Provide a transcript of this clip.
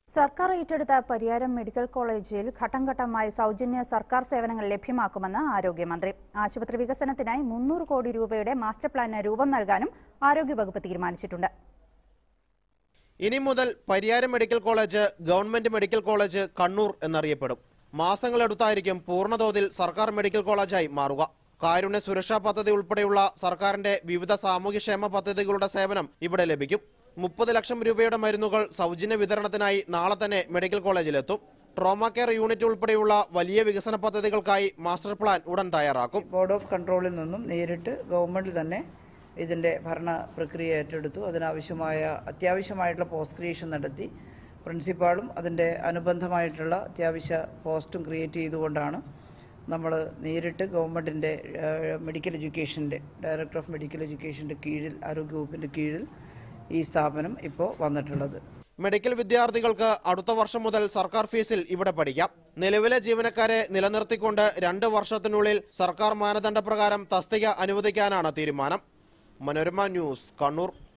സർക്കാർ ഏറ്റെടുത്ത പരിയാരം മെഡിക്കൽ കോളേജിൽ ഘട്ടം ഘട്ടമായി സൗജന്യ സർക്കാർ സേവനങ്ങൾ ലഭ്യമാക്കുമെന്ന് ആരോഗ്യമന്ത്രി ആശുപത്രി വികസനത്തിനായി മുന്നൂറ് കോടി രൂപയുടെ മാസ്റ്റർ പ്ലാന് രൂപം നൽകാനും ആരോഗ്യവകുപ്പ് തീരുമാനിച്ചിട്ടുണ്ട് ഇനി മുതൽ Pariyaram medical college government medical college Kannur എന്നറിയപ്പെടും മാസങ്ങളെടുത്തായിരിക്കും പൂർണ്ണതോതിൽ സർക്കാർ മെഡിക്കൽ കോളേജായി മാറുക കാരുണ്യ സുരക്ഷാ പദ്ധതി ഉൾപ്പെടെയുള്ള സർക്കാരിന്റെ വിവിധ സാമൂഹ്യക്ഷേമ പദ്ധതികളുടെ സേവനം ഇവിടെ ലഭിക്കും മുപ്പത് ലക്ഷം രൂപയുടെ മരുന്നുകൾ സൗജന്യ വിതരണത്തിനായി നാളെ തന്നെ മെഡിക്കൽ കോളേജിലെത്തും ട്രോമ കെയർ യൂണിറ്റ് ഉൾപ്പെടെയുള്ള വലിയ വികസന പദ്ധതികൾക്കായി മാസ്റ്റർ പ്ലാൻ ഉടൻ തയ്യാറാക്കും ബോർഡ് ഓഫ് കൺട്രോളിൽ നിന്നും നേരിട്ട് ഗവൺമെൻറ് തന്നെ ഇതിൻ്റെ ഭരണ പ്രക്രിയ ഏറ്റെടുത്തു അതിനാവശ്യമായ അത്യാവശ്യമായിട്ടുള്ള പോസ്റ്റ് ക്രിയേഷൻ നടത്തി പ്രിൻസിപ്പാളും അതിൻ്റെ അനുബന്ധമായിട്ടുള്ള അത്യാവശ്യ പോസ്റ്റും ക്രിയേറ്റ് ചെയ്തുകൊണ്ടാണ് നമ്മൾ നേരിട്ട് ഗവൺമെൻറ്റിൻ്റെ മെഡിക്കൽ എഡ്യൂക്കേഷൻ്റെ ഡയറക്ടർ ഓഫ് മെഡിക്കൽ എഡ്യൂക്കേഷൻ്റെ കീഴിൽ ആരോഗ്യവകുപ്പിൻ്റെ കീഴിൽ ഈ സ്ഥാപനം ഇപ്പോൾ വന്നിട്ടുള്ളത് മെഡിക്കൽ വിദ്യാർത്ഥികൾക്ക് അടുത്ത വർഷം മുതൽ സർക്കാർ ഫീസിൽ ഇവിടെ പഠിക്കാം നിലവിലെ ജീവനക്കാരെ നിലനിർത്തിക്കൊണ്ട് രണ്ട് വർഷത്തിനുള്ളിൽ സർക്കാർ മാനദണ്ഡപ്രകാരം തസ്തിക അനുവദിക്കാനാണ് തീരുമാനം മനോരമ ന്യൂസ് കണ്ണൂർ